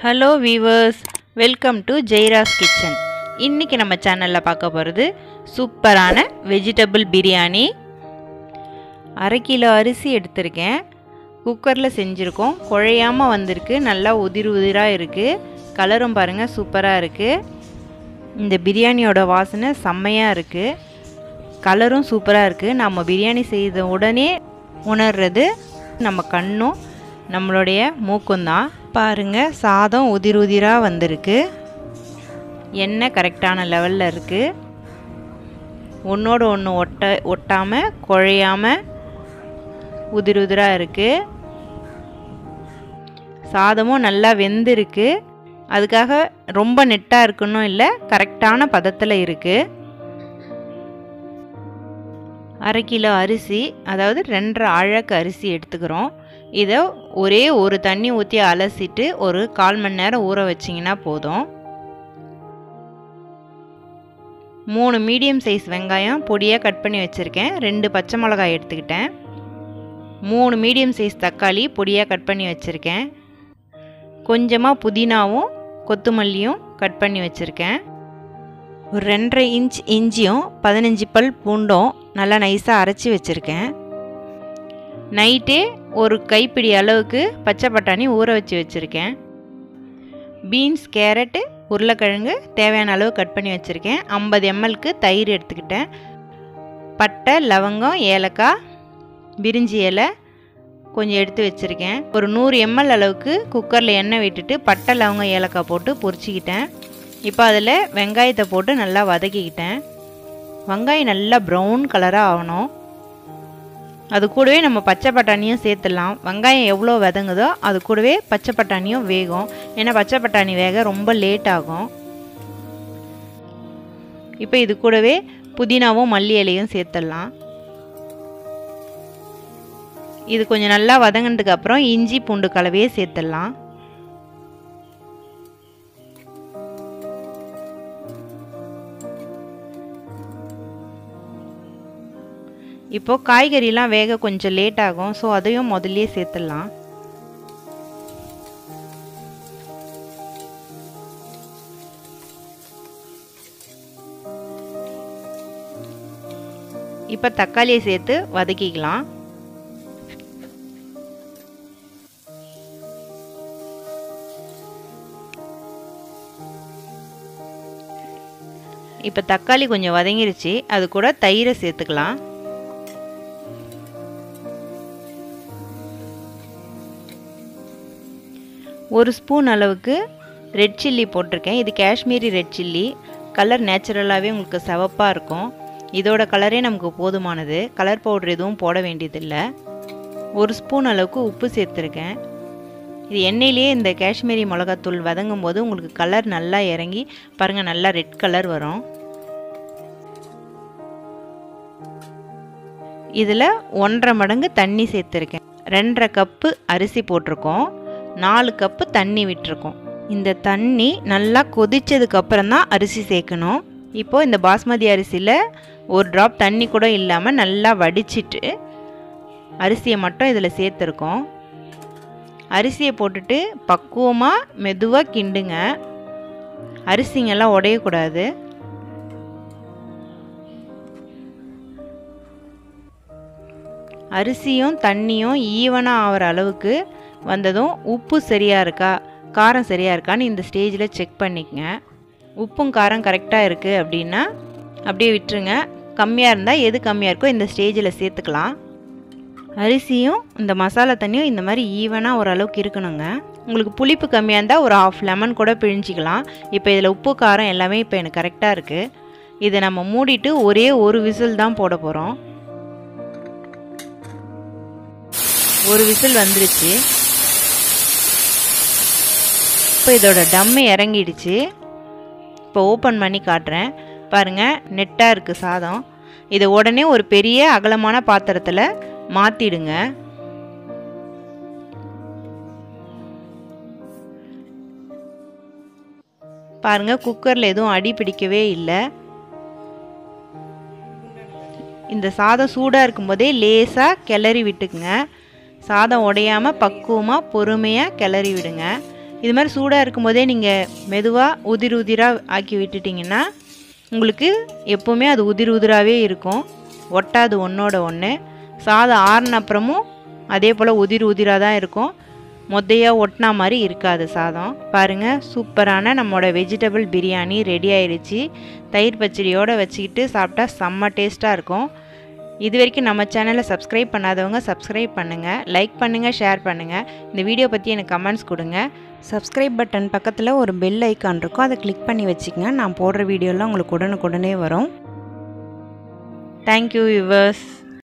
hello viewers welcome to Jaira's kitchen இன்றைக்கி நம்ம சேனலில் பார்க்க போகிறது சூப்பரான வெஜிடபிள் பிரியாணி அரை கிலோ அரிசி எடுத்திருக்கேன் குக்கரில் செஞ்சுருக்கோம் குழையாமல் வந்திருக்கு நல்லா உதிர் உதிராக இருக்குது கலரும் பாருங்கள் சூப்பராக இருக்குது இந்த பிரியாணியோட வாசனை செம்மையாக இருக்குது கலரும் சூப்பராக இருக்குது நம்ம பிரியாணி செய்த உடனே உணர்றது நம்ம கண்ணும் நம்மளுடைய மூக்கும் தான் பாருங்கள் சாதம் உதிர் உதிராக வந்திருக்கு எண்ணெய் கரெக்டான லெவலில் இருக்குது ஒன்றோடு ஒன்று ஒட்ட ஒட்டாமல் குழையாமல் உதிர் உதிராக இருக்குது சாதமும் நல்லா வெந்திருக்கு அதுக்காக ரொம்ப நெட்டாக இருக்குன்னு இல்லை கரெக்டான பதத்தில் இருக்குது அரை கிலோ அரிசி அதாவது ரெண்டரை அழகு அரிசி எடுத்துக்கிறோம் இதை ஒரே ஒரு தண்ணி ஊற்றி அலசிட்டு ஒரு கால் மணி நேரம் ஊற வச்சிங்கன்னா போதும் மூணு மீடியம் சைஸ் வெங்காயம் பொடியாக கட் பண்ணி வச்சுருக்கேன் ரெண்டு பச்சை மிளகாய் எடுத்துக்கிட்டேன் மூணு மீடியம் சைஸ் தக்காளி பொடியாக கட் பண்ணி வச்சுருக்கேன் கொஞ்சமாக புதினாவும் கொத்தமல்லியும் கட் பண்ணி வச்சுருக்கேன் ஒரு ரெண்டரை இன்ச் இஞ்சியும் பதினஞ்சு பல் பூண்டும் நல்லா நைஸாக அரைச்சி வச்சுருக்கேன் நைட்டே ஒரு கைப்பிடி அளவுக்கு பச்சை பட்டாணி ஊற வச்சு வச்சுருக்கேன் பீன்ஸ் கேரட்டு உருளைக்கிழங்கு தேவையான அளவு கட் பண்ணி வச்சுருக்கேன் ஐம்பது எம்எல்க்கு தயிர் எடுத்துக்கிட்டேன் பட்டை லவங்கம் ஏலக்காய் பிரிஞ்சி இலை கொஞ்சம் எடுத்து வச்சுருக்கேன் ஒரு நூறு எம்எல் அளவுக்கு குக்கரில் எண்ணெய் விட்டுட்டு பட்டை லவங்கம் ஏலக்காய் போட்டு பொரிச்சிக்கிட்டேன் இப்போ அதில் வெங்காயத்தை போட்டு நல்லா வதக்கிக்கிட்டேன் வெங்காயம் நல்லா ப்ரௌன் கலராக ஆகணும் அது கூடவே நம்ம பச்சை பட்டாணியும் சேர்த்துடலாம் வெங்காயம் எவ்வளோ வதங்குதோ அது கூடவே பச்சை பட்டாணியும் வேகும் ஏன்னா பச்சை பட்டாணி வேக ரொம்ப லேட் ஆகும் இப்போ இது கூடவே புதினாவும் மல்லி இலையும் சேர்த்துடலாம் இது கொஞ்சம் நல்லா வதங்கினதுக்கு அப்புறம் இஞ்சி பூண்டு கலவையே சேர்த்துடலாம் இப்போது காய்கறிலாம் வேக கொஞ்சம் லேட் ஆகும் ஸோ அதையும் முதல்லையே சேர்த்துடலாம் இப்போ தக்காளியை சேர்த்து வதக்கிக்கலாம் இப்போ தக்காளி கொஞ்சம் வதங்கிருச்சு அது கூட தயிரை சேர்த்துக்கலாம் ஒரு ஸ்பூன் அளவுக்கு ரெட் சில்லி போட்டிருக்கேன் இது காஷ்மீரி ரெட் சில்லி கலர் நேச்சுரலாகவே உங்களுக்கு சிவப்பாக இருக்கும் இதோட கலரே நமக்கு போதுமானது கலர் பவுடர் எதுவும் போட வேண்டியதில்லை ஒரு ஸ்பூன் அளவுக்கு உப்பு சேர்த்துருக்கேன் இது எண்ணெயிலே இந்த காஷ்மீரி மிளகாத்தூள் வதங்கும் போது உங்களுக்கு கலர் நல்லா இறங்கி பாருங்கள் நல்லா ரெட் கலர் வரும் இதில் ஒன்றரை மடங்கு தண்ணி சேர்த்துருக்கேன் ரெண்டரை கப்பு அரிசி போட்டிருக்கோம் நாலு கப்பு தண்ணி விட்டுருக்கோம் இந்த தண்ணி நல்லா கொதிச்சதுக்கு அப்புறம் தான் அரிசி சேர்க்கணும் இப்போது இந்த பாஸ்மதி அரிசியில் ஒரு ட்ராப் தண்ணி கூட இல்லாமல் நல்லா வடிச்சிட்டு அரிசியை மட்டும் இதில் சேர்த்துருக்கோம் அரிசியை போட்டுட்டு பக்குவமாக மெதுவாக கிண்டுங்க அரிசிங்கெல்லாம் உடையக்கூடாது அரிசியும் தண்ணியும் ஈவனாக ஆகிற அளவுக்கு வந்ததும் உப்பு சரியாக இருக்கா காரம் சரியாக இருக்கான்னு இந்த ஸ்டேஜில் செக் பண்ணிக்கங்க உப்பும் காரம் கரெக்டாக இருக்குது அப்படின்னா அப்படியே விட்டுருங்க கம்மியாக இருந்தால் எது கம்மியாக இருக்கோ இந்த ஸ்டேஜில் சேர்த்துக்கலாம் அரிசியும் இந்த மசாலா தண்ணியும் இந்த மாதிரி ஈவனாக ஓரளவுக்கு இருக்கணுங்க உங்களுக்கு புளிப்பு கம்மியாக இருந்தால் ஒரு ஆஃப் லெமன் கூட பிழிஞ்சிக்கலாம் இப்போ இதில் உப்பு காரம் எல்லாமே இப்போ எனக்கு கரெக்டாக இருக்குது இதை நம்ம மூடிட்டு ஒரே ஒரு விசில் தான் போட போகிறோம் ஒரு விசில் வந்துருச்சு இப்போ இதோட டம்மு இறங்கிடுச்சு இப்போ ஓப்பன் பண்ணி காட்டுறேன் பாருங்கள் நெட்டாக இருக்குது சாதம் இதை உடனே ஒரு பெரிய அகலமான பாத்திரத்தில் மாற்றிடுங்க பாருங்கள் குக்கரில் எதுவும் அடி பிடிக்கவே இல்லை இந்த சாதம் சூடாக இருக்கும்போதே லேசாக கிளறி விட்டுக்குங்க சாதம் உடையாமல் பக்குவமாக பொறுமையாக கிளறி விடுங்க இது மாதிரி சூடாக இருக்கும்போதே நீங்கள் மெதுவாக உதிர் உதிராக ஆக்கி விட்டுட்டிங்கன்னா உங்களுக்கு எப்போவுமே அது உதிர் உதிராகவே இருக்கும் ஒட்டாது ஒன்றோட ஒன்று சாதம் ஆறின அப்புறமும் அதே போல் உதிர் உதிராக தான் இருக்கும் மொத்தையாக ஒட்டினா மாதிரி இருக்காது சாதம் பாருங்கள் சூப்பரான நம்மளோட வெஜிடபிள் பிரியாணி ரெடி ஆயிடுச்சு தயிர் பச்சடியோடு வச்சுக்கிட்டு சாப்பிட்டா செம்ம டேஸ்ட்டாக இருக்கும் இது வரைக்கும் நம்ம சேனலை சப்ஸ்கிரைப் பண்ணாதவங்க சப்ஸ்கிரைப் பண்ணுங்கள் லைக் பண்ணுங்கள் ஷேர் பண்ணுங்கள் இந்த வீடியோ பற்றி எனக்கு கமெண்ட்ஸ் கொடுங்க சப்ஸ்கிரைப் பட்டன் பக்கத்தில் ஒரு பெல் ஐக்கான் இருக்கும் அதை கிளிக் பண்ணி வச்சுக்கங்க நான் போடுற வீடியோலாம் உங்களுக்கு உடனுக்குடனே வரும் தேங்க்யூ யுவர்ஸ்